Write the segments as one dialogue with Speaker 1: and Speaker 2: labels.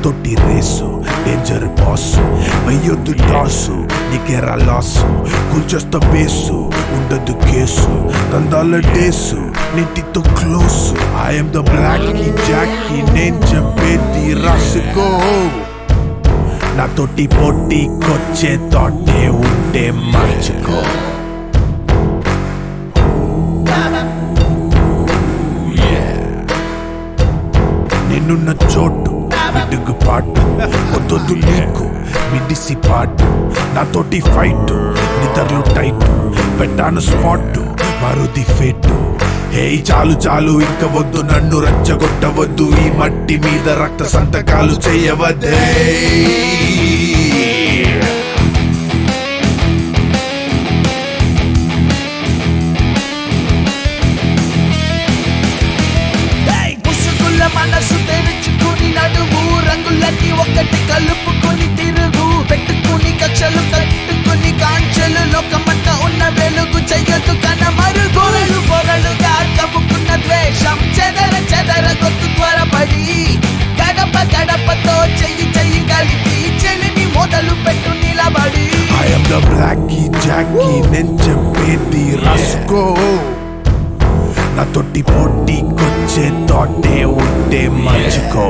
Speaker 1: నాతోటి race danger boss వెయ్యొద్దు toss నీకెరా లాసు కూల్చేస్తా బేసు ఉండదు కేసు దందాల డేసు నీటితో close I'm the black jockey నేను చెప్పేది రాసుకో నాతోటి పోటీకొచ్చే తోటే ఉంటే మర్చిపో నిన్నున్న చోటు మిడుగు పాటు వద్దొద్దు నీకు మిడిసి పాటు నాతోటి ఫైట్ నిద్రలు టైట్ పెట్టాను స్పాట్ మరుది ఫేటు హే చాలు చాలు ఇంక వద్దు నన్ను రచ్చగొట్టవద్దు ఈ మట్టి మీద రక్త సంతకాలు చేయవద్దే
Speaker 2: ఏయ్! ముసుగుల మనసు తెరుచుకుని నడువు రంగులన్నీ ఒకటి కలుపుకొని తిరుగు పెట్టుకుని కక్షలు కట్టుకుని కాంచెలు లోకమంతా ఉన్న వెలుగు చెయ్యొద్దు కన మరుగులు పొరలుగా కమ్ముకున్న ద్వేషం చెదర చెదర గొత్తు త్వరపడి గడప గడపతో చెయ్యి చెయ్యి కలిపి చెలిని మొదలు పెట్టు నిలబడి
Speaker 1: ఐఎమ్ ద బ్లాకీ జాకీ నేను చెప్పేది రాసుకో నాతోటి పోటీకొచ్చే తోటే ఉంటే మర్చిపో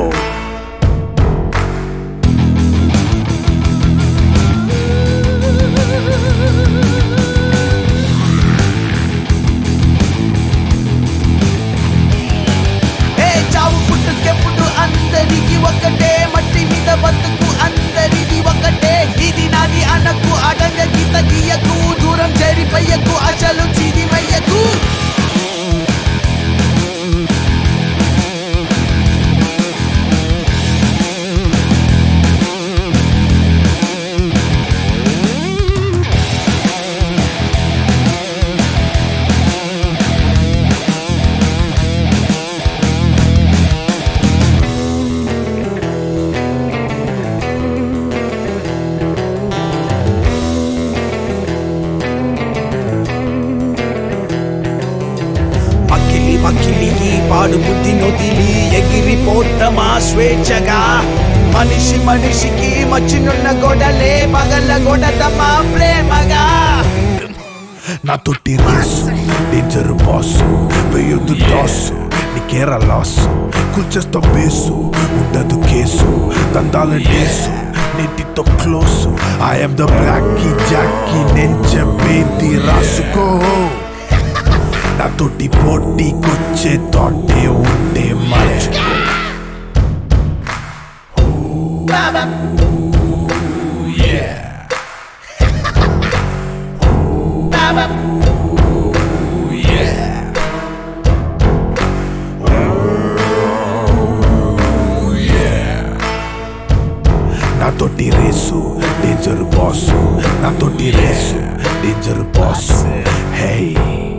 Speaker 2: ఏ చావు పుట్టుకెప్పుడు అందరికి ఒకటే మట్టి మీద బతుకు అందరిది ఒకటే ఇది నాది అనకు అడంగ గీత గీయకు దూరం జరిపయ్యకు అసలు చిదిమయ్యకు
Speaker 3: మకిలి మకిలి ఈ పాడు బుద్ధి నొదిలి ఎగిరిపోతమా స్వేచ్ఛగా మనిషి మనిషికి మచ్చినున్న గొడలే పగల గొడతమా ప్రేమగా
Speaker 1: నాతోటి రేసు డేంజర్ బాస్ వేయొద్దు టాసు నీకేరా లాస్ కూల్చేస్తా బేసు ఉండదు కేసు దందాల డేసు నీటితో close I'm the blacky jockey నేను చెప్పేది రాసుకో నాతోటి పోటీకొచ్చే తోటే ఉంటే మర్చిపో నాతోటి రేసు డేంజర్ బాస్ నాతోటి రేసు డేంజర్ బాస్ హే